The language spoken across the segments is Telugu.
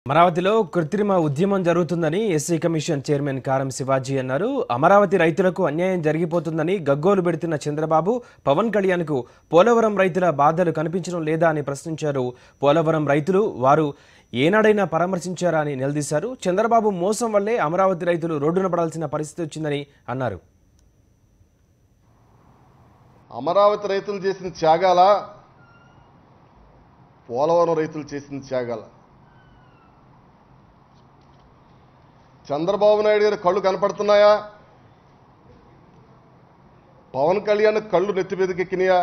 అమరావతిలో కృత్రిమ ఉద్యమం జరుగుతుందని ఎస్సీ కమిషన్ చైర్మన్ కారం శివాజీ అన్నారు అమరావతి రైతులకు అన్యాయం జరిగిపోతుందని గగ్గోలు పెడుతున్న చంద్రబాబు పవన్ కళ్యాణ్కు పోలవరం రైతుల బాధలు కనిపించడం లేదా అని ప్రశ్నించారు పోలవరం రైతులు వారు ఏనాడైనా పరామర్శించారా అని నిలదీశారు చంద్రబాబు మోసం వల్లే అమరావతి రైతులు రోడ్డున పడాల్సిన పరిస్థితి వచ్చిందని అన్నారు అమరావతి రైతులు చేసిన త్యాగాల పోలవరం రైతులు చేసిన త్యాగాల చంద్రబాబు నాయుడు గారి కళ్ళు కనపడుతున్నాయా పవన్ కళ్యాణ్ కళ్ళు నెత్తి మీదకెక్కినాయా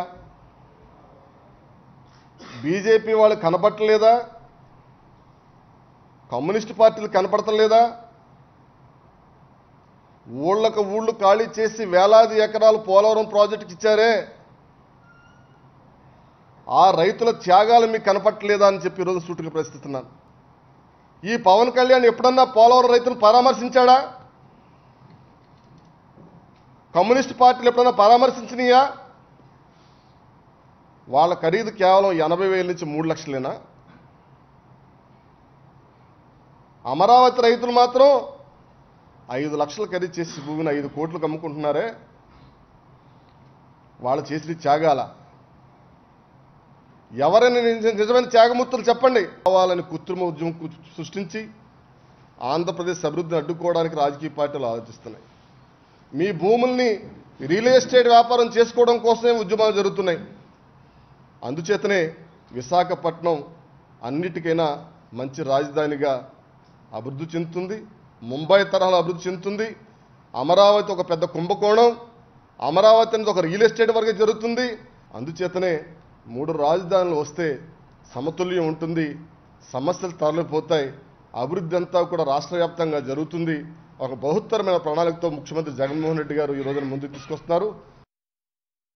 బీజేపీ వాళ్ళు కనపట్టలేదా కమ్యూనిస్ట్ పార్టీలు కనపడతలేదా ఊళ్ళకు ఊళ్ళు ఖాళీ చేసి వేలాది ఎకరాలు పోలవరం ప్రాజెక్టుకి ఇచ్చారే ఆ రైతుల త్యాగాలు మీకు కనపట్టలేదా అని చెప్పి ఈరోజు సూటిగా ప్రశ్నిస్తున్నాను ఈ పవన్ కళ్యాణ్ ఎప్పుడన్నా పోలవరం రైతులను పరామర్శించాడా కమ్యూనిస్ట్ పార్టీలు ఎప్పుడన్నా పరామర్శించినాయా వాళ్ళ ఖరీదు కేవలం ఎనభై వేల నుంచి మూడు లక్షలేనా అమరావతి రైతులు మాత్రం ఐదు లక్షలు ఖరీదు చేసి భూమిని ఐదు కోట్లకు అమ్ముకుంటున్నారే వాళ్ళు చేసిన త్యాగాల ఎవరైనా నిజ- నిజమైన త్యాగమూర్తులు చెప్పండి కావాలని కృత్రిమ ఉద్యమం కు- సృష్టించి ఆంధ్రప్రదేశ్ అభివృద్ధిని అడ్డుకోవడానికి రాజకీయ పార్టీలు ఆలోచిస్తున్నాయి మీ భూముల్ని రియల్ ఎస్టేట్ వ్యాపారం చేసుకోవడం కోసమే ఉద్యమాలు జరుగుతున్నాయి అందుచేతనే విశాఖపట్నం అన్నిటికైనా మంచి రాజధానిగా అభివృద్ధి చెందుతుంది ముంబై తరహాలో అభివృద్ధి చెందుతుంది అమరావతి ఒక పెద్ద కుంభకోణం అమరావతి అనేది ఒక రియల్ ఎస్టేట్ వరకే జరుగుతుంది అందుచేతనే మూడు రాజధానులు వస్తే సమతుల్యం ఉంటుంది సమస్యలు తరలిపోతాయి అభివృద్ధి అంతా కూడా రాష్ట్ర వ్యాప్తంగా జరుగుతుంది ఒక బహుత్తరమైన ప్రణాళికతో ముఖ్యమంత్రి జగన్మోహన్ రెడ్డి గారు ఈ రోజున ముందుకు తీసుకొస్తున్నారు